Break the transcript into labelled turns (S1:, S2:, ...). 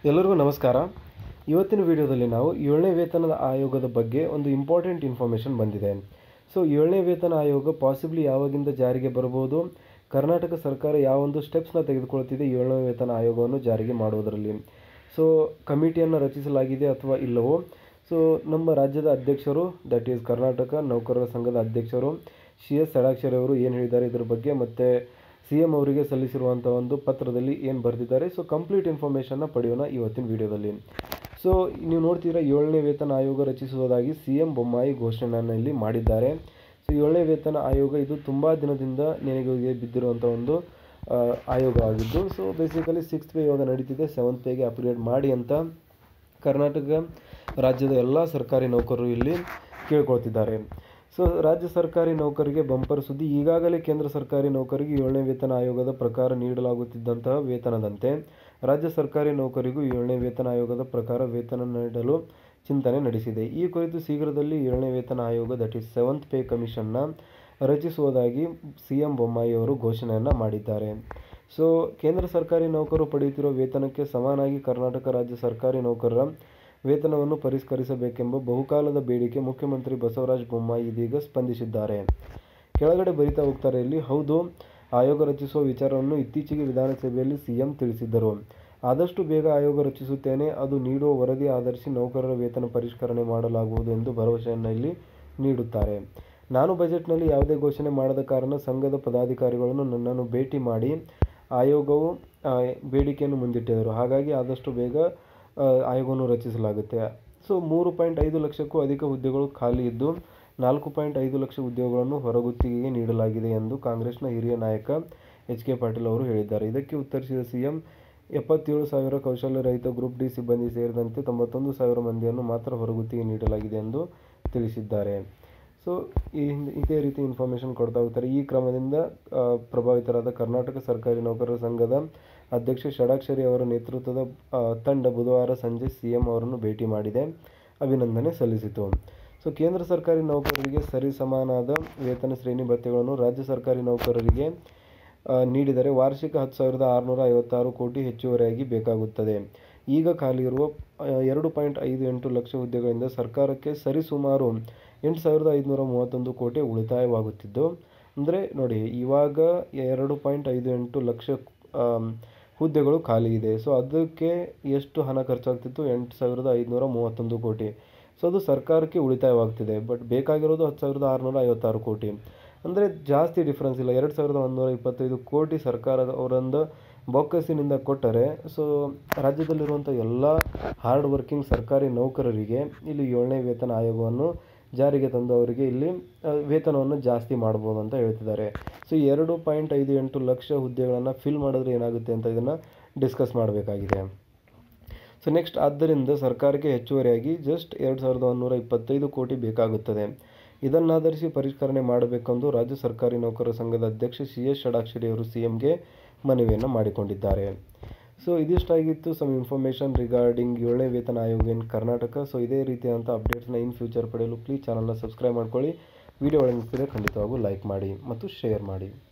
S1: ಎಲ್ಲರಿಗೂ ನಮಸ್ಕಾರ ಇವತ್ತಿನ ವಿಡಿಯೋದಲ್ಲಿ ನಾವು ಏಳನೇ ವೇತನದ ಆಯೋಗದ ಬಗ್ಗೆ ಒಂದು ಇಂಪಾರ್ಟೆಂಟ್ ಇನ್ಫಾರ್ಮೇಷನ್ ಬಂದಿದೆ ಸೊ ಏಳನೇ ವೇತನ ಆಯೋಗ ಪಾಸಿಬ್ಲಿ ಯಾವಾಗಿಂದ ಜಾರಿಗೆ ಬರಬಹುದು ಕರ್ನಾಟಕ ಸರ್ಕಾರ ಯಾವೊಂದು ಸ್ಟೆಪ್ಸ್ನ ತೆಗೆದುಕೊಳ್ತಿದೆ ಏಳನೇ ವೇತನ ಆಯೋಗವನ್ನು ಜಾರಿಗೆ ಮಾಡುವುದರಲ್ಲಿ ಸೊ ಕಮಿಟಿಯನ್ನು ರಚಿಸಲಾಗಿದೆ ಅಥವಾ ಇಲ್ಲವೋ ಸೊ ನಮ್ಮ ರಾಜ್ಯದ ಅಧ್ಯಕ್ಷರು ದಟ್ ಈಸ್ ಕರ್ನಾಟಕ ನೌಕರರ ಸಂಘದ ಅಧ್ಯಕ್ಷರು ಸಿ ಎಸ್ ಷಡಾಕ್ಷರಿ ಅವರು ಏನು ಹೇಳಿದ್ದಾರೆ ಇದರ ಬಗ್ಗೆ ಮತ್ತು ಸಿ ಎಂ ಅವರಿಗೆ ಸಲ್ಲಿಸಿರುವಂಥ ಒಂದು ಪತ್ರದಲ್ಲಿ ಏನು ಬರೆದಿದ್ದಾರೆ ಸೊ ಕಂಪ್ಲೀಟ್ ಇನ್ಫಾರ್ಮೇಷನ್ನ ಪಡೆಯೋಣ ಇವತ್ತಿನ ವಿಡಿಯೋದಲ್ಲಿ ಸೊ ನೀವು ನೋಡ್ತೀರಾ ಏಳನೇ ವೇತನ ಆಯೋಗ ರಚಿಸುವುದಾಗಿ ಸಿ ಎಂ ಬೊಮ್ಮಾಯಿ ಘೋಷಣೆಯನ್ನು ಇಲ್ಲಿ ಮಾಡಿದ್ದಾರೆ ಸೊ ಏಳನೇ ವೇತನ ಆಯೋಗ ಇದು ತುಂಬ ದಿನದಿಂದ ನೆನೆಗುದಿಗೆ ಬಿದ್ದಿರುವಂಥ ಒಂದು ಆ, ಆಯೋಗ ಆಗಿದ್ದು ಸೊ ಬೇಸಿಕಲಿ ಸಿಕ್ಸ್ತ್ ಪೇ ಇವಾಗ ನಡೀತಿದೆ ಸೆವೆಂತ್ ಪೇಗೆ ಅಪ್ಗ್ರೇಡ್ ಮಾಡಿ ಅಂತ ಕರ್ನಾಟಕ ರಾಜ್ಯದ ಎಲ್ಲ ಸರ್ಕಾರಿ ನೌಕರರು ಇಲ್ಲಿ ಕೇಳ್ಕೊಳ್ತಿದ್ದಾರೆ ಸೊ ರಾಜ್ಯ ಸರ್ಕಾರಿ ನೌಕರಿಗೆ ಬಂಪರ್ ಸುದ್ದಿ ಈಗಾಗಲೇ ಕೇಂದ್ರ ಸರ್ಕಾರಿ ನೌಕರಿಗೆ ಏಳನೇ ವೇತನ ಆಯೋಗದ ಪ್ರಕಾರ ನೀಡಲಾಗುತ್ತಿದ್ದಂತಹ ವೇತನದಂತೆ ರಾಜ್ಯ ಸರ್ಕಾರಿ ನೌಕರಿಗೂ ಏಳನೇ ವೇತನ ಆಯೋಗದ ಪ್ರಕಾರ ವೇತನ ನೀಡಲು ಚಿಂತನೆ ನಡೆಸಿದೆ ಈ ಕುರಿತು ಶೀಘ್ರದಲ್ಲಿ ಏಳನೇ ವೇತನ ಆಯೋಗ ದಟ್ ಈಸ್ ಸೆವೆಂತ್ ಪೇ ಕಮಿಷನ್ನ ರಚಿಸುವುದಾಗಿ ಸಿ ಎಂ ಬೊಮ್ಮಾಯಿ ಅವರು ಘೋಷಣೆಯನ್ನು ಮಾಡಿದ್ದಾರೆ ಸೊ ಕೇಂದ್ರ ಸರ್ಕಾರಿ ನೌಕರರು ಪಡೆಯುತ್ತಿರುವ ವೇತನಕ್ಕೆ ಸಮಾನಾಗಿ ಕರ್ನಾಟಕ ರಾಜ್ಯ ಸರ್ಕಾರಿ ನೌಕರರ ವೇತನವನ್ನು ಪರಿಷ್ಕರಿಸಬೇಕೆಂಬ ಬಹುಕಾಲದ ಬೇಡಿಕೆ ಮುಖ್ಯಮಂತ್ರಿ ಬಸವರಾಜ ಬೊಮ್ಮಾಯಿ ಇದೀಗ ಸ್ಪಂದಿಸಿದ್ದಾರೆ ಕೆಳಗಡೆ ಬರಿತಾ ಹೋಗ್ತಾರೆ ಇಲ್ಲಿ ಹೌದು ಆಯೋಗ ರಚಿಸುವ ವಿಚಾರವನ್ನು ಇತ್ತೀಚೆಗೆ ವಿಧಾನಸಭೆಯಲ್ಲಿ ಸಿಎಂ ತಿಳಿಸಿದ್ದರು ಆದಷ್ಟು ಬೇಗ ಆಯೋಗ ರಚಿಸುತ್ತೇನೆ ಅದು ನೀಡುವ ವರದಿ ಆಧರಿಸಿ ನೌಕರರ ವೇತನ ಪರಿಷ್ಕರಣೆ ಮಾಡಲಾಗುವುದು ಎಂದು ಭರವಸೆಯನ್ನು ಇಲ್ಲಿ ನೀಡುತ್ತಾರೆ ನಾನು ಬಜೆಟ್ನಲ್ಲಿ ಯಾವುದೇ ಘೋಷಣೆ ಮಾಡದ ಕಾರಣ ಸಂಘದ ಪದಾಧಿಕಾರಿಗಳನ್ನು ನನ್ನನ್ನು ಭೇಟಿ ಮಾಡಿ ಆಯೋಗವು ಆ, ಬೇಡಿಕೆಯನ್ನು ಮುಂದಿಟ್ಟಿದ್ದರು ಹಾಗಾಗಿ ಆದಷ್ಟು ಬೇಗ ಆ, ಆಯೋಗವನ್ನು ರಚಿಸಲಾಗುತ್ತೆ ಸೊ ಮೂರು ಪಾಯಿಂಟ್ ಐದು ಲಕ್ಷಕ್ಕೂ ಅಧಿಕ ಹುದ್ದೆಗಳು ಖಾಲಿ ಇದ್ದು ನಾಲ್ಕು ಪಾಯಿಂಟ್ ಐದು ಲಕ್ಷ ಉದ್ಯೋಗಗಳನ್ನು ಹೊರಗುತ್ತಿಗೆಗೆ ನೀಡಲಾಗಿದೆ ಎಂದು ಕಾಂಗ್ರೆಸ್ನ ಹಿರಿಯ ನಾಯಕ ಎಚ್ ಕೆ ಪಾಟೀಲ್ ಅವರು ಹೇಳಿದ್ದಾರೆ ಇದಕ್ಕೆ ಉತ್ತರಿಸಿದ ಸಿಎಂ ಎಪ್ಪತ್ತೇಳು ಸಾವಿರ ಕೌಶಲ್ಯ ರಹಿತ ಗ್ರೂಪ್ ಡಿ ಸಿಬ್ಬಂದಿ ಸೇರಿದಂತೆ ತೊಂಬತ್ತೊಂದು ಸಾವಿರ ಮಂದಿಯನ್ನು ಮಾತ್ರ ಹೊರಗುತ್ತಿಗೆ ನೀಡಲಾಗಿದೆ ಎಂದು ತಿಳಿಸಿದ್ದಾರೆ ಸೊ ಈ ಹಿಂದೆ ಇದೇ ರೀತಿ ಇನ್ಫಾರ್ಮೇಷನ್ ಕೊಡ್ತಾ ಹೋಗ್ತಾರೆ ಈ ಕ್ರಮದಿಂದ ಆ, ಪ್ರಭಾವಿತರಾದ ಕರ್ನಾಟಕ ಸರ್ಕಾರಿ ನೌಕರರ ಸಂಘದ ಅಧ್ಯಕ್ಷ ಷಡಾಕ್ಷರಿ ಅವರ ನೇತೃತ್ವದ ಆ, ತಂಡ ಬುಧವಾರ ಸಂಜೆ ಸಿ ಎಂ ಅವರನ್ನು ಭೇಟಿ ಮಾಡಿದೆ ಅಭಿನಂದನೆ ಸಲ್ಲಿಸಿತು ಸೊ ಕೇಂದ್ರ ಸರ್ಕಾರಿ ನೌಕರರಿಗೆ ಸರಿಸಮಾನಾದ ವೇತನ ಶ್ರೇಣಿ ಭತ್ಯೆಗಳನ್ನು ರಾಜ್ಯ ಸರ್ಕಾರಿ ನೌಕರರಿಗೆ ಆ, ನೀಡಿದರೆ ವಾರ್ಷಿಕ ಹತ್ತು ಸಾವಿರದ ಆರುನೂರ ಐವತ್ತಾರು ಕೋಟಿ ಹೆಚ್ಚುವರಿಯಾಗಿ ಬೇಕಾಗುತ್ತದೆ ಈಗ ಖಾಲಿ ಇರುವ ಆ, ಎರಡು ಪಾಯಿಂಟ್ ಐದು ಎಂಟು ಲಕ್ಷ ಹುದ್ದೆಗಳಿಂದ ಸರ್ಕಾರಕ್ಕೆ ಸರಿಸುಮಾರು ಎಂಟು ಸಾವಿರದ ಐದುನೂರ ಮೂವತ್ತೊಂದು ಕೋಟಿ ಉಳಿತಾಯವಾಗುತ್ತಿದ್ದು ಅಂದರೆ ನೋಡಿ ಇವಾಗ ಎರಡು ಪಾಯಿಂಟ್ ಐದು ಎಂಟು ಲಕ್ಷ ಆಮ್, ಹುದ್ದೆಗಳು ಖಾಲಿ ಇದೆ ಸೊ ಅದಕ್ಕೆ ಎಷ್ಟು ಹಣ ಖರ್ಚಾಗ್ತಿತ್ತು ಎಂಟು ಸಾವಿರದ ಐದುನೂರ ಮೂವತ್ತೊಂದು ಕೋಟಿ ಸೊ ಅದು ಸರ್ಕಾರಕ್ಕೆ ಉಳಿತಾಯವಾಗ್ತಿದೆ ಬಟ್ ಬೇಕಾಗಿರೋದು ಹತ್ತು ಸಾವಿರದ ಆರುನೂರ ಐವತ್ತಾರು ಕೋಟಿ ಅಂದರೆ ಜಾಸ್ತಿ ಡಿಫ್ರೆನ್ಸ್ ಇಲ್ಲ ಎರಡು ಸಾವಿರದ ಒಂದುನೂರ ಇಪ್ಪತ್ತೈದು ಕೋಟಿ ಸರ್ಕಾರದ ಅವರೊಂದು ಬೊಕ್ಕಸಿನಿಂದ ಕೊಟ್ಟರೆ ಸೊ ರಾಜ್ಯದಲ್ಲಿರುವಂಥ ಎಲ್ಲ ಹಾರ್ಡ್ ವರ್ಕಿಂಗ್ ಸರ್ಕಾರಿ ನೌಕರರಿಗೆ ಇಲ್ಲಿ ಏಳನೇ ವೇತನ ಆಯೋಗವನ್ನು ಜಾರಿಗೆ ತಂದು ಅವರಿಗೆ ಇಲ್ಲಿ ಆ, ವೇತನವನ್ನು ಜಾಸ್ತಿ ಮಾಡ್ಬೋದು ಅಂತ ಹೇಳ್ತಿದ್ದಾರೆ ಸೊ ಎರಡು ಪಾಯಿಂಟ್ ಐದು ಎಂಟು ಲಕ್ಷ ಹುದ್ದೆಗಳನ್ನು ಫಿಲ್ ಮಾಡಿದ್ರೆ ಏನಾಗುತ್ತೆ ಅಂತ ಇದನ್ನು ಡಿಸ್ಕಸ್ ಮಾಡಬೇಕಾಗಿದೆ ಸೊ ನೆಕ್ಸ್ಟ್ ಆದ್ದರಿಂದ ಸರ್ಕಾರಕ್ಕೆ ಹೆಚ್ಚುವರಿಯಾಗಿ ಜಸ್ಟ್ ಎರಡು ಸಾವಿರದ ಒಂದುನೂರ ಇಪ್ಪತ್ತೈದು ಕೋಟಿ ಬೇಕಾಗುತ್ತದೆ ಇದನ್ನಾಧರಿಸಿ ಪರಿಷ್ಕರಣೆ ಮಾಡಬೇಕೆಂದು ರಾಜ್ಯ ಸರ್ಕಾರಿ ನೌಕರರ ಸಂಘದ ಅಧ್ಯಕ್ಷ ಸಿ ಎಸ್ ಷಡಾಕ್ಷರಿ ಅವರು ಸಿ ಎಂಗೆ ಮನವಿಯನ್ನು ಮಾಡಿಕೊಂಡಿದ್ದಾರೆ ಸೊ ಇದಿಷ್ಟಾಗಿತ್ತು ಸಮ್ ಇನ್ಫಾರ್ಮೇಷನ್ ರಿಗಾರ್ಡಿಂಗ್ ಏಳನೇ ವೇತನ ಆಯೋಗ ಇನ್ ಕರ್ನಾಟಕ ಸೊ ಇದೇ ರೀತಿಯಾದಂಥ ಅಪ್ಡೇಟ್ಸ್ನ ಇನ್ ಫ್ಯೂಚರ್ ಪಡೆಯಲು ಪ್ಲೀಸ್ ಚಾನಲ್ನ ಸಬ್ಸ್ಕ್ರೈಬ್ ಮಾಡ್ಕೊಳ್ಳಿ ವಿಡಿಯೋ ಒಳಗಿದ್ರೆ ಖಂಡಿತವಾಗೂ ಲೈಕ್ ಮಾಡಿ ಮತ್ತು ಶೇರ್ ಮಾಡಿ